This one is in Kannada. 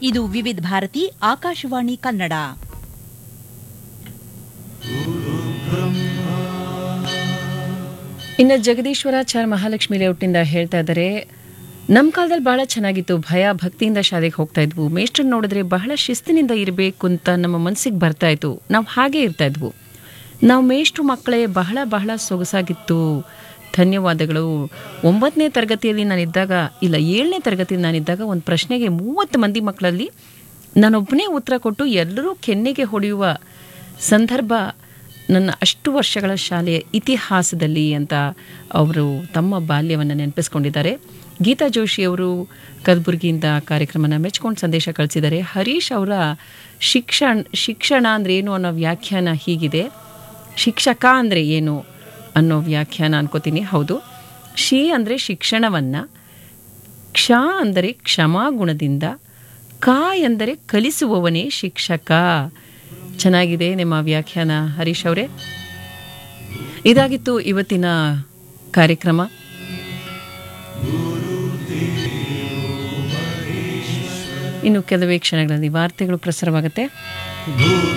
ಇದು ವಿವಿಧ ಭಾರತಿ ಆಕಾಶವಾಣಿ ಕನ್ನಡ ಇನ್ನು ಜಗದೀಶ್ವರಾಚಾರ್ ಮಹಾಲಕ್ಷ್ಮಿ ಲೇಔಟ್ನಿಂದ ಹೇಳ್ತಾ ಇದ್ದಾರೆ ನಮ್ಮ ಕಾಲದಲ್ಲಿ ಬಹಳ ಚೆನ್ನಾಗಿತ್ತು ಭಯ ಭಕ್ತಿಯಿಂದ ಶಾಲೆಗೆ ಹೋಗ್ತಾ ಇದ್ವು ಮೇಷ್ಟ್ರನ್ನ ನೋಡಿದ್ರೆ ಬಹಳ ಶಿಸ್ತಿನಿಂದ ಇರಬೇಕು ಅಂತ ನಮ್ಮ ಮನಸ್ಸಿಗೆ ಬರ್ತಾ ಇತ್ತು ನಾವು ಹಾಗೆ ಇರ್ತಾ ಇದ್ವು ನಾವು ಮೇಷ್ಟ್ರು ಮಕ್ಕಳೇ ಬಹಳ ಬಹಳ ಸೊಗಸಾಗಿತ್ತು ಧನ್ಯವಾದಗಳು ಒಂಬತ್ತನೇ ತರಗತಿಯಲ್ಲಿ ನಾನಿದ್ದಾಗ ಇಲ್ಲ ಏಳನೇ ತರಗತಿಯಲ್ಲಿ ನಾನಿದ್ದಾಗ ಒಂದು ಪ್ರಶ್ನೆಗೆ ಮೂವತ್ತು ಮಂದಿ ಮಕ್ಕಳಲ್ಲಿ ನಾನೊಬ್ಬನೇ ಉತ್ತರ ಕೊಟ್ಟು ಎಲ್ಲರೂ ಕೆನ್ನೆಗೆ ಹೊಡೆಯುವ ಸಂದರ್ಭ ನನ್ನ ಅಷ್ಟು ವರ್ಷಗಳ ಶಾಲೆಯ ಇತಿಹಾಸದಲ್ಲಿ ಅಂತ ಅವರು ತಮ್ಮ ಬಾಲ್ಯವನ್ನು ನೆನಪಿಸ್ಕೊಂಡಿದ್ದಾರೆ ಗೀತಾ ಜೋಶಿ ಅವರು ಕಲಬುರಗಿಯಿಂದ ಕಾರ್ಯಕ್ರಮನ ಮೆಚ್ಕೊಂಡು ಸಂದೇಶ ಕಳಿಸಿದ್ದಾರೆ ಹರೀಶ್ ಅವರ ಶಿಕ್ಷಣ ಶಿಕ್ಷಣ ಅಂದರೆ ಏನು ಅನ್ನೋ ವ್ಯಾಖ್ಯಾನ ಹೀಗಿದೆ ಶಿಕ್ಷಕ ಅಂದರೆ ಏನು ಅನ್ನೋ ವ್ಯಾಖ್ಯಾನ ಅನ್ಕೋತೀನಿ ಹೌದು ಶಿ ಅಂದರೆ ಶಿಕ್ಷಣವನ್ನು ಕ್ಷ ಅಂದರೆ ಕ್ಷಮಾಗುಣದಿಂದ ಕ ಎಂದರೆ ಕಲಿಸುವವನೇ ಶಿಕ್ಷಕ ಚೆನ್ನಾಗಿದೆ ನಿಮ್ಮ ವ್ಯಾಖ್ಯಾನ ಹರೀಶ್ ಅವರೇ ಇದಾಗಿತ್ತು ಇವತ್ತಿನ ಕಾರ್ಯಕ್ರಮ ಇನ್ನು ಕೆಲವೇ ಕ್ಷಣಗಳಲ್ಲಿ ವಾರ್ತೆಗಳು ಪ್ರಸಾರವಾಗುತ್ತೆ